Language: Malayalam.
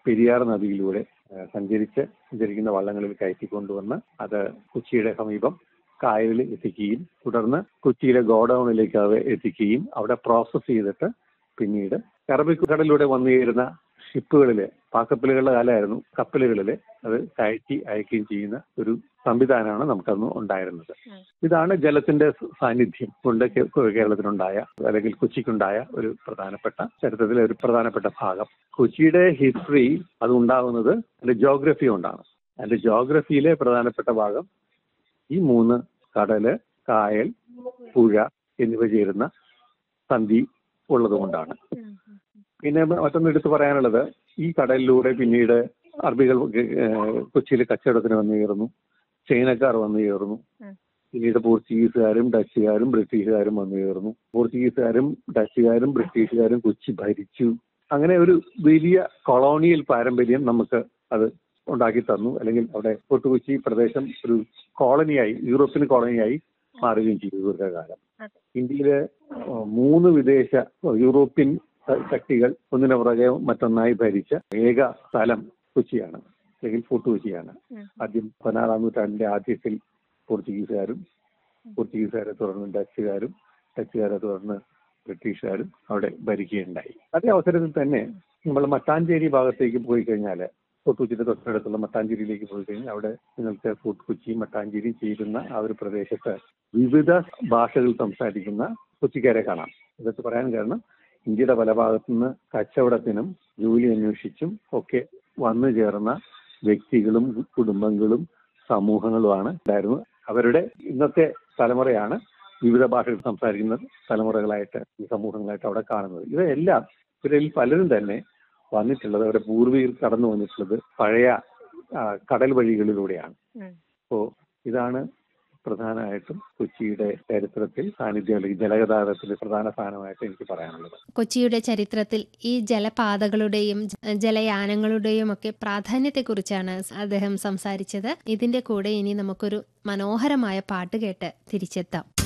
പെരിയാർ നദിയിലൂടെ ആ, സഞ്ചരിച്ച് സഞ്ചരിക്കുന്ന വള്ളങ്ങളിൽ കയറ്റിക്കൊണ്ടുവന്ന് അത് കൊച്ചിയുടെ സമീപം കായലിൽ എത്തിക്കുകയും തുടർന്ന് കൊച്ചിയിലെ ഗോഡൌണിലേക്ക് അത് എത്തിക്കുകയും അവിടെ പ്രോസസ്സ് ചെയ്തിട്ട് പിന്നീട് അറബിക്കടലിലൂടെ വന്നു ചേരുന്ന ഷിപ്പുകളിലെ പാക്കപ്പലുകളുടെ കാലമായിരുന്നു കപ്പലുകളിൽ അത് കയറ്റി അയക്കുകയും ചെയ്യുന്ന ഒരു സംവിധാനമാണ് നമുക്കന്ന് ഉണ്ടായിരുന്നത് ഇതാണ് ജലത്തിന്റെ സാന്നിധ്യം കൊണ്ട് കേ- കേരളത്തിനുണ്ടായ അല്ലെങ്കിൽ കൊച്ചിക്കുണ്ടായ ഒരു പ്രധാനപ്പെട്ട ചരിത്രത്തിലെ ഒരു പ്രധാനപ്പെട്ട ഭാഗം കൊച്ചിയുടെ ഹിസ്റ്ററി അത് ഉണ്ടാകുന്നത് അതിന്റെ ജോഗ്രഫി കൊണ്ടാണ് അതിന്റെ ജോഗ്രഫിയിലെ പ്രധാനപ്പെട്ട ഭാഗം ഈ മൂന്ന് കടല് കായൽ പുഴ എന്നിവ ചേരുന്ന സന്ധി ഉള്ളതുകൊണ്ടാണ് പിന്നെ മറ്റൊന്ന് എടുത്തു പറയാനുള്ളത് ഈ കടലിലൂടെ പിന്നീട് അറബികൾ ഏഹ്, കൊച്ചിയിൽ കച്ചവടത്തിന് വന്നു കയറുന്നു ചൈനക്കാർ വന്നു കയറുന്നു ഉം. പിന്നീട് പോർച്ചുഗീസുകാരും ഡച്ചുകാരും ബ്രിട്ടീഷുകാരും വന്നു കയറുന്നു പോർച്ചുഗീസുകാരും ഡച്ചുകാരും ബ്രിട്ടീഷുകാരും കൊച്ചി ഭരിച്ചു അങ്ങനെ ഒരു വലിയ കൊളോണിയൽ പാരമ്പര്യം നമുക്ക് അത് ഉണ്ടാക്കി തന്നു അല്ലെങ്കിൽ അവിടെ ഫോർട്ട് കൊച്ചി പ്രദേശം ഒരു കോളനിയായി യൂറോപ്യൻ കോളനിയായി മാറുകയും ചെയ്തു ദീർഘകാലം അതെ. ഇന്ത്യയിലെ ഏഹ്, മൂന്ന് വിദേശ യൂറോപ്യൻ ശ- ശക്തികൾ ഒന്നിനു പുറകെ മറ്റൊന്നായി ഭരിച്ച ഏക സ്ഥലം കൊച്ചിയാണ് അല്ലെങ്കിൽ ഫോർട്ട് കൊച്ചിയാണ് ഉം. ആദ്യം പതിനാറാം നൂറ്റാണ്ടിന്റെ ആദ്യത്തിൽ പോർച്ചുഗീസുകാരും പോർച്ചുഗീസുകാരെ തുടർന്ന് ഡച്ചുകാരും ഡച്ചുകാരെ തുടർന്ന് ബ്രിട്ടീഷുകാരും അവിടെ ഭരിക്കുകയുണ്ടായി അതേ അവസരത്തിൽ തന്നെ നമ്മൾ മട്ടാഞ്ചേരി ഭാഗത്തേക്ക് പോയി കഴിഞ്ഞാൽ ഫോർട്ട് കൊച്ചിയുടെ തൊട്ടടുത്തുള്ള മട്ടാഞ്ചേരിയിലേക്ക് പോയി കഴിഞ്ഞാൽ അവിടെ നിങ്ങൾക്ക് ഫോർട്ട് കൊച്ചി മട്ടാഞ്ചേരി ചേരുന്ന ആ ഒരു പ്രദേശത്ത് വിവിധ ഭാഷകൾ സംസാരിക്കുന്ന കൊച്ചിക്കാരെ കാണാം ഇതൊക്കെ പറയാൻ കാരണം ഇന്ത്യയുടെ പല ഭാഗത്തുനിന്ന് കച്ചവടത്തിനും ജോലി അന്വേഷിച്ചും ഒക്കെ വന്നു ചേർന്ന വ്യക്തികളും കുടുംബങ്ങളും സമൂഹങ്ങളുമാണ് ഉണ്ടായിരുന്നത് അവരുടെ ഇന്നത്തെ തലമുറയാണ് വിവിധ ഭാഷകൾ സംസാരിക്കുന്ന തലമുറകളായിട്ട് ഈ സമൂഹങ്ങളായിട്ട് അവിടെ കാണുന്നത് ഇവയെല്ലാം ഇവരിൽ പലരും തന്നെ വന്നിട്ടുള്ളത് അവരുടെ പൂർവികർ കടന്നു വന്നിട്ടുള്ളത് പഴയ ആ, കടൽ വഴികളിലൂടെയാണ് ഉം. അപ്പോ ഇതാണ് പ്രധാനമായിട്ടും കൊച്ചിയുടെ ചരിത്രത്തിൽ സാന്നിധ്യം അല്ലെങ്കിൽ ജലഗതാഗതത്തിൽ പ്രധാന സ്ഥാനമായിട്ട് എനിക്ക് പറയാനുള്ളത് കൊച്ചിയുടെ ചരിത്രത്തിൽ ഈ ജലപാതകളുടെയും ജ- ജലയാനങ്ങളുടെയും ഒക്കെ പ്രാധാന്യത്തെക്കുറിച്ചാണ് അദ്ദേഹം സംസാരിച്ചത് ഇതിന്റെ കൂടെ ഇനി നമുക്കൊരു മനോഹരമായ പാട്ട് കേട്ട് തിരിച്ചെത്താം